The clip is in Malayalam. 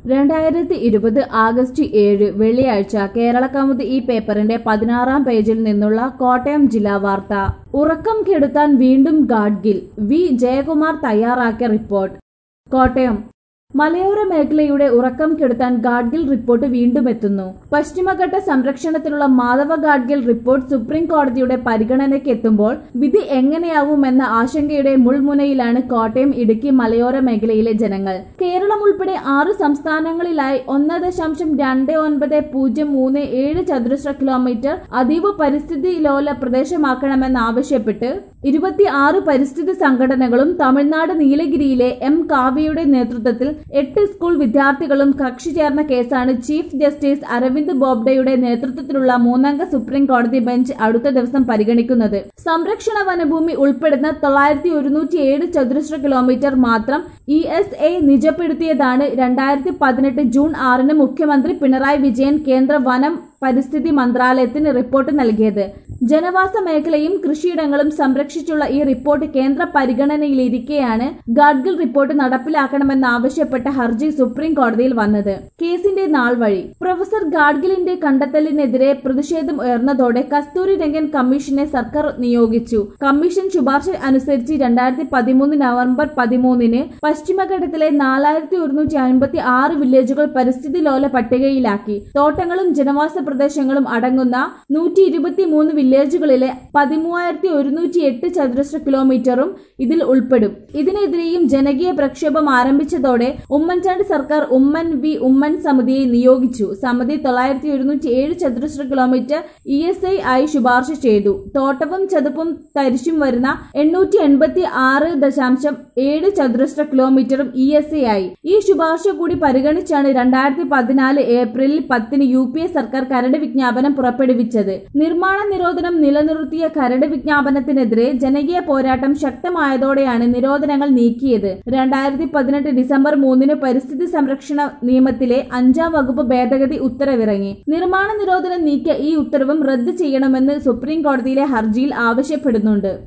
രണ്ടായിരത്തി ഇരുപത് ആഗസ്റ്റ് ഏഴ് വെള്ളിയാഴ്ച കേരളകൗമുദി ഈ പേപ്പറിന്റെ പതിനാറാം പേജിൽ നിന്നുള്ള കോട്ടയം ജില്ലാ വാർത്ത ഉറക്കം കെടുത്താൻ വീണ്ടും ഗാഡ്ഗിൽ വി ജയകുമാർ തയ്യാറാക്കിയ റിപ്പോർട്ട് കോട്ടയം മലയോര മേഖലയുടെ ഉറക്കം കെടുത്താൻ ഗാഡ്ഗിൽ റിപ്പോർട്ട് വീണ്ടും എത്തുന്നു പശ്ചിമഘട്ട സംരക്ഷണത്തിലുള്ള മാധവ ഗാഡ്ഗിൽ റിപ്പോർട്ട് സുപ്രീം കോടതിയുടെ പരിഗണനയ്ക്ക് എത്തുമ്പോൾ വിധി എങ്ങനെയാവുമെന്ന ആശങ്കയുടെ മുൾമുനയിലാണ് കോട്ടയം ഇടുക്കി മലയോര മേഖലയിലെ ജനങ്ങൾ കേരളം ഉൾപ്പെടെ ആറ് സംസ്ഥാനങ്ങളിലായി ഒന്ന് ദശാംശം രണ്ട് ഒൻപത് പൂജ്യം മൂന്ന് ഏഴ് ചതുരശ്ര കിലോമീറ്റർ അതീവ പരിസ്ഥിതി ലോല പ്രദേശമാക്കണമെന്നാവശ്യപ്പെട്ട് ഇരുപത്തി ആറ് പരിസ്ഥിതി സംഘടനകളും തമിഴ്നാട് നീലഗിരിയിലെ എം കാവ്യയുടെ നേതൃത്വത്തിൽ എട്ട് സ്കൂൾ വിദ്യാർത്ഥികളും കക്ഷി ചേർന്ന കേസാണ് ചീഫ് ജസ്റ്റിസ് അരവിന്ദ് ബോബ്ഡെയുടെ നേതൃത്വത്തിലുള്ള മൂന്നംഗ സുപ്രീം കോടതി ബെഞ്ച് അടുത്ത ദിവസം പരിഗണിക്കുന്നത് സംരക്ഷണ വനഭൂമി ഉൾപ്പെടുന്ന തൊള്ളായിരത്തി ഒരുന്നൂറ്റി ഏഴ് ചതുരശ്ര കിലോമീറ്റർ മാത്രം ഇ എസ് എ നിജപ്പെടുത്തിയതാണ് രണ്ടായിരത്തി പതിനെട്ട് ജൂൺ ആറിന് മുഖ്യമന്ത്രി പിണറായി വിജയൻ കേന്ദ്ര വനം പരിസ്ഥിതി മന്ത്രാലയത്തിന് റിപ്പോർട്ട് നൽകിയത് ജനവാസ മേഖലയും കൃഷിയിടങ്ങളും സംരക്ഷിച്ചുള്ള ഈ റിപ്പോർട്ട് കേന്ദ്ര പരിഗണനയിലിരിക്കെയാണ് ഗാഡ്ഗിൽ റിപ്പോർട്ട് നടപ്പിലാക്കണമെന്നാവശ്യപ്പെട്ട ഹർജി സുപ്രീം കോടതിയിൽ വന്നത് കേസിന്റെ നാൾ വഴി പ്രൊഫസർ ഗാഡ്ഗിലിന്റെ കണ്ടെത്തലിനെതിരെ പ്രതിഷേധം ഉയർന്നതോടെ കസ്തൂരി രംഗൻ കമ്മീഷനെ സർക്കാർ നിയോഗിച്ചു കമ്മീഷൻ ശുപാർശ അനുസരിച്ച് രണ്ടായിരത്തി പതിമൂന്ന് നവംബർ പതിമൂന്നിന് പശ്ചിമഘട്ടത്തിലെ നാലായിരത്തി ഒരുന്നൂറ്റി അൻപത്തി ആറ് വില്ലേജുകൾ പരിസ്ഥിതി ലോല പട്ടികയിലാക്കി തോട്ടങ്ങളും ജനവാസ പ്രദേശങ്ങളും അടങ്ങുന്ന നൂറ്റി ഇരുപത്തി മൂന്ന് വില്ലേജുകളിലെ പതിമൂവായിരത്തി ഒരുന്നൂറ്റി എട്ട് ചതുരശ്ര കിലോമീറ്ററും ഇതിൽ ഉൾപ്പെടും ഇതിനെതിരെയും ജനകീയ പ്രക്ഷോഭം ആരംഭിച്ചതോടെ ഉമ്മൻചാണ്ടി സർക്കാർ ഉമ്മൻ വി ഉമ്മൻ സമിതിയെ നിയോഗിച്ചു സമിതി തൊള്ളായിരത്തി ഒരുന്നൂറ്റി ഏഴ് ചതുരശ്ര കിലോമീറ്റർ ഇ എസ് ഐ ആയി ശുപാർശ ചെയ്തു തോട്ടവും ചതുപ്പും തരിശും വരുന്ന എണ്ണൂറ്റി എൺപത്തി ആറ് ദശാംശം ഏഴ് ചതുരശ്ര കിലോമീറ്ററും ഇ എസ് ഐ ആയി ഈ ശുപാർശ കൂടി പരിഗണിച്ചാണ് രണ്ടായിരത്തി പതിനാല് ഏപ്രിലിൽ പത്തിന് യു പി എ സർക്കാർ കരട് വിജ്ഞാപനം പുറപ്പെടുവിച്ചത് നിർമ്മാണ നിരോധനം നിലനിർത്തിയ കരട് വിജ്ഞാപനത്തിനെതിരെ ജനകീയ പോരാട്ടം ശക്തമായതോടെയാണ് നിരോധനങ്ങൾ നീക്കിയത് രണ്ടായിരത്തി പതിനെട്ട് ഡിസംബർ മൂന്നിന് പരിസ്ഥിതി സംരക്ഷണ നിയമത്തിലെ അഞ്ചാം വകുപ്പ് ഭേദഗതി ഉത്തരവിറങ്ങി നിർമ്മാണ നിരോധനം നീക്കിയ ഈ ഉത്തരവും റദ്ദ് ചെയ്യണമെന്ന് സുപ്രീം കോടതിയിലെ ഹർജിയിൽ ആവശ്യപ്പെടുന്നുണ്ട്